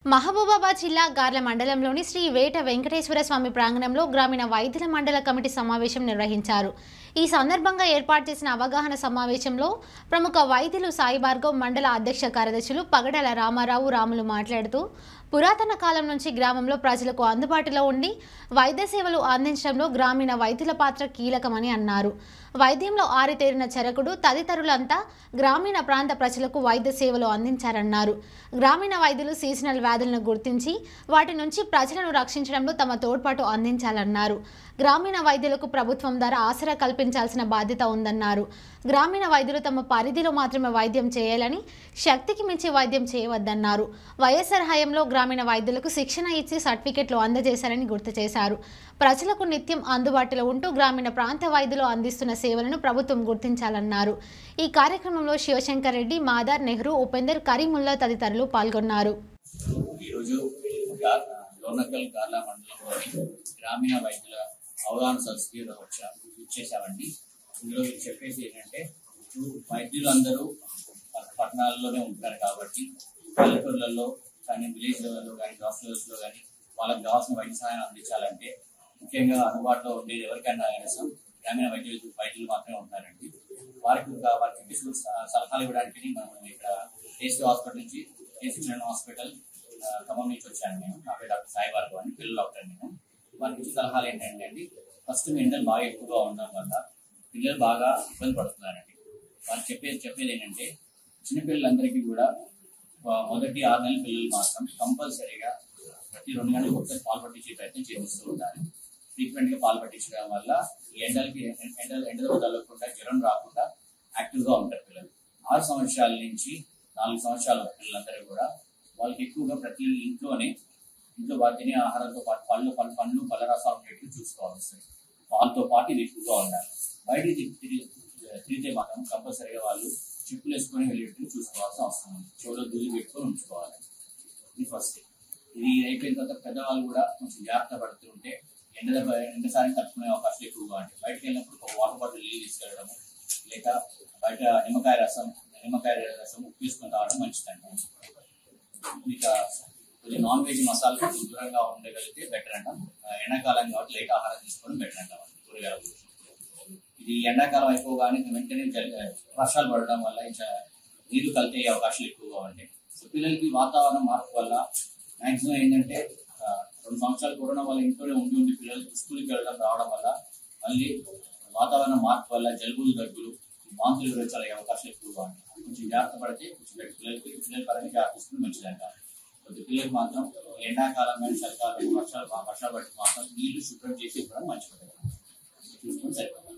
మహబూబాబాద్ జిల్లా గార్ల మండలంలోని శ్రీ వేట వెంకటేశ్వర స్వామి ప్రాంగణంలో గ్రామీణ వైద్యుల మండల కమిటీ సమావేశం నిర్వహించారు ఈ సందర్భంగా ఏర్పాటు చేసిన అవగాహన సమావేశంలో ప్రముఖ వైద్యులు సాయి భార్గవ్ మండల అధ్యక్ష కార్యదర్శులు పగడల రామారావు రాములు మాట్లాడుతూ పురాతన కాలం నుంచి గ్రామంలో ప్రజలకు అందుబాటులో ఉండి వైద్య సేవలు అందించడంలో గ్రామీణ వైద్యుల పాత్ర కీలకమని అన్నారు వైద్యంలో ఆరితేరిన చరకుడు తదితరులంతా గ్రామీణ ప్రాంత ప్రజలకు వైద్య సేవలు అందించారన్నారు గ్రామీణ వైద్యులు సీజనల్ వ్యాధులను గుర్తించి వాటి నుంచి ప్రజలను రక్షించడంలో తమ తోడ్పాటు అందించాలన్నారు గ్రామీణ వైద్యులకు ప్రభుత్వం ద్వారా ఆసరా కల్పించాల్సిన బాధ్యత ఉందన్నారు గ్రామీణ వైద్యులు తమ పరిధిలో మాత్రమే వైద్యం చేయాలని శక్తికి మించి వైద్యం చేయవద్దన్నారు వైఎస్ఆర్ హయాంలో గ్రామీణ వైద్యులకు శిక్షణ ఇచ్చి సర్టిఫికెట్లు అందజేశారని గుర్తు చేశారు ప్రజలకు నిత్యం అందుబాటులో ఉంటూ గ్రామీణ ప్రాంత వైద్యులు అందిస్తున్న సేవలను ప్రభుత్వం గుర్తించాలన్నారు ఈ కార్యక్రమంలో శివశంకర్ రెడ్డి మాదార్ నెహ్రూ ఉపేందర్ కరీముల్లా తదితరులు పాల్గొన్నారు ఈరోజు గా- లోనకల్ గార్లా మండలంలోని గ్రామీణ వైద్యుల అవగాహన సదస్సులో వచ్చా ఇచ్చేసామండి ఇందులో మీరు చెప్పేసి ఏంటంటే ఇప్పుడు వైద్యులందరూ పట్- పట్టణాల్లోనే ఉంటారు కాబట్టి పల్లెటూర్లలో కానీ విలేజ్లలో కానీ హాస్పిటల్స్లో కానీ వాళ్ళకి కావాల్సిన వైద్య సహాయం అందించాలంటే ముఖ్యంగా అందుబాటులో ఉండేది ఎవరికైనా కనీసం గ్రామీణ వైద్యులు వైద్యులు మాత్రమే ఉంటారండి వారికి ఒక- వారికి చెప్పేసి స- సలహాలు ఇవ్వడానికి మనం ఇక్కడ ఏసీ హాస్పిటల్ నుంచి ఏసీ చిల్డ్రన్ హాస్పిటల్ ఆ, ఖమ్మం నుంచి వచ్చాను నేను నా పేరు డాక్టర్ సాయి భార్గవ్ అని పిల్లల డాక్టర్ నేను వారికి ఇచ్చే సలహాలు ఏంటంటే అండి ఫస్ట్ ఎండలు బాగా ఎక్కువగా ఉండడం వల్ల పిల్లలు బాగా ఇబ్బంది పడుతున్నారండి వాళ్ళు చెప్పేది చెప్పేది ఏంటంటే చిన్నపిల్లలందరికీ కూడా ఆ, మొదటి ఆరు నెలల పిల్లలు మాత్రం కంపల్సరీగా ప్రతి రెండు గంటలకు ఒకసారి పాలు పట్టించే ప్రయత్నం చేస్తూ ఉంటారు ఫ్రీక్వెంట్ గా పాలు పట్టించడం వల్ల ఈ ఎండలకి ఎండలు ఎండలు తగలకుండా జ్వరం రాకుండా యాక్టివ్ గా ఉంటారు పిల్లలు ఆరు సంవత్సరాల నుంచి నాలుగు సంవత్సరాల పిల్లలందరూ కూడా వాళ్ళకి ఎక్కువగా ప్రతి ఇంట్లోనే ఇంట్లో వాళ్ళు తినే ఆహారంతో పాటు పళ్ళు పళ్ళు పండ్లు పళ్ళ రసాలు ఉండేట్లు చూసుకోవాల్సి వస్తుంది వాళ్ళతో పాటు ఇది ఎక్కువగా ఉండాలి బయటికి తిరిగి- తిరిగి- తిరిగితే మాత్రం కంపల్సరీగా వాళ్ళు చెప్పులు వేసుకొని వెళ్ళేట్లు చూసుకోవాల్సిన అవసరం ఉంది చెవులో దూది పెట్టుకొని ఉంచుకోవాలి ఇది ఫస్ట్ ఇది అయిపోయిన తర్వాత పెద్దవాళ్ళు కూడా కొంచెం జాగ్రత్త పడుతూ ఉంటే ఎండ దెబ్బ ఎండసారి తట్టుకునే అవకాశం ఎక్కువగా ఉంటాయి బయటకు వెళ్ళినప్పుడు ఒక వాటర్ బాటిల్ నీళ్ళు తీసుకెళ్ళడము లేక బయట నిమ్మకాయ రసం నిమ్మకాయ రసం ఉప్పు తీసుకొని తాగడం మంచిదండి ఇక కొంచెం నాన్ వెజ్ మసాలా కొంచెం దూరంగా ఉండగలిగితే బెటర్ అంటాం ఆ, ఎండాకాలం కాబట్టి లేట్ ఆహారం తీసుకోవడం బెటర్ అంటాం కూరగాయలు ఇది ఎండాకాలం అయిపోగానే వెంటనే జల్- వర్షాలు పడడం వల్ల ఇంకా నీళ్లు కలితే అవకాశాలు ఎక్కువగా ఉంటాయి సో పిల్లలకి వాతావరణం మార్పు వల్ల మాక్సిమం ఏంటంటే ఆ, రెండు సంవత్సరాలు కరోనా వల్ల ఇంట్లోనే ఉండి ఉండి పిల్లలు స్కూల్కి వెళ్ళడం రావడం వల్ల మళ్ళీ వాతావరణ మార్పు వల్ల జలుబులు దగ్గులు వాంతులు విరచాలే అవకాశాలు ఎక్కువగా ఉంటాయి కొంచెం జాగ్రత్త పడితే కొంచెం బెటర్ పిల్లలకి పిల్లల పరంగా జాగ్రత్త తీసుకుని మంచిదంట కొద్ది పిల్లలకి మాత్రం ఎండాకాలం కానీ చలికాలం వర్షాలు వర్షాలు పడితే మాత్రం నీళ్లు శుభ్రం చేసి ఇవ్వడం మంచిది చూసుకొని సరిపోతుంది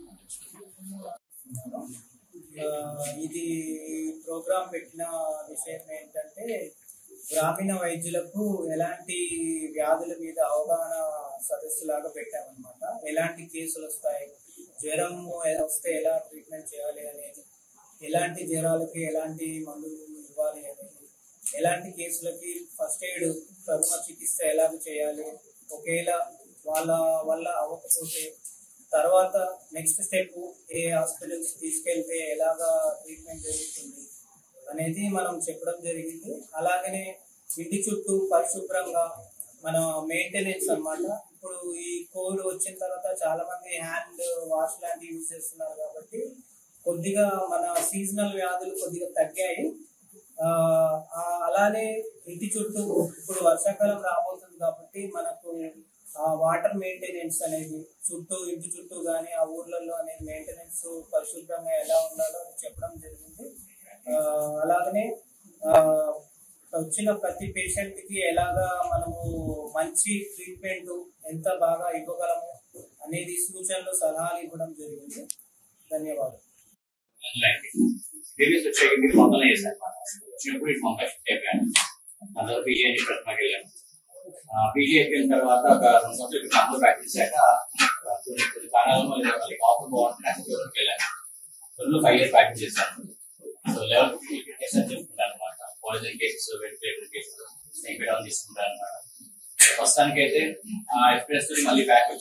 ఆ, ఇది ప్రోగ్రాం పెట్టిన విషయం ఏంటంటే గ్రామీణ వైద్యులకు ఎలాంటి వ్యాధుల మీద అవగాహన సదస్సు లాగా పెట్టామన్నమాట ఎలాంటి కేసులు వస్తాయి జ్వరం వస్తే ఎలా ట్రీట్మెంట్ చేయాలి అనేది ఎలాంటి జ్వరాలకి ఎలాంటి మందులు ఇవ్వాలి అనేది ఎలాంటి కేసులకి ఫస్ట్ ఎయిడ్ ప్రథమ చికిత్స ఎలాగ చేయాలి ఒకవేళ వాళ్ళ వల్ల అవ్వకపోతే తర్వాత నెక్స్ట్ స్టెప్ ఏ హాస్పిటల్స్ తీసుకెళ్తే ఎలాగా ట్రీట్మెంట్ జరుగుతుంది అనేది మనం చెప్పడం జరిగింది అలాగనే ఇంటి చుట్టూ పరిశుభ్రంగా మన మెయింటెనెన్స్ అన్నమాట ఇప్పుడు ఈ కోవిడ్ వచ్చిన తర్వాత చాలా మంది హ్యాండ్ వాష్ లాంటివి యూజ్ చేస్తున్నారు కాబట్టి కొద్దిగా మన సీజనల్ వ్యాధులు కొద్దిగా తగ్గాయి ఆ, ఆ, అలానే ఇంటి చుట్టూ ఇప్పుడు వర్షాకాలం రాబోతుంది కాబట్టి మనకు ఆ వాటర్ మెయింటెనెన్స్ అనేది చుట్టూ ఇంటి చుట్టూ కానీ ఆ ఊర్లలో అనేది మెయింటెనెన్స్ పరిశుభ్రంగా ఎలా ఉండాలో అది చెప్పడం జరిగింది ఆ, అలాగనే ఆ, వచ్చిన ప్రతి పేషెంట్ కి ఎలాగా మనము మంచి ట్రీట్మెంట్ ఎంత బాగా ఇవ్వగలము అనేది సూచనలు సలహాలు ఇవ్వడం జరిగింది ధన్యవాదాలు బేబీస్ వచ్చాక మీరు మొదలు చేశారు వచ్చినప్పుడు ఇటు మొక్క షిఫ్ట్ అయిపోయాను అందులో పీజీ అని ప్రతిమకి వెళ్ళాను పీజీ అయిపోయిన తర్వాత ఒక రెండు సంవత్సరాలు కాంలో ప్రాక్టీస్ చేశాక ఆ, కొన్ని కొన్ని కారణాల వల్ల మళ్ళీ కాపు బాగుంటుంది అని ఊరికి వెళ్ళాను రెండు ఫైవ్ ఇయర్స్ ప్రాక్టీస్ చేశాను సో లెవెల్ కేసెస్ చెప్పుకుంటాను అనమాట పాయిజన్ కేసెస్ వెంటిలేటర్ కేసెస్ స్నేహితులు తీసుకుంటాను అనమాట ప్రస్తుతానికైతే ఎక్స్ప్రెస్ మళ్ళీ బ్యాక్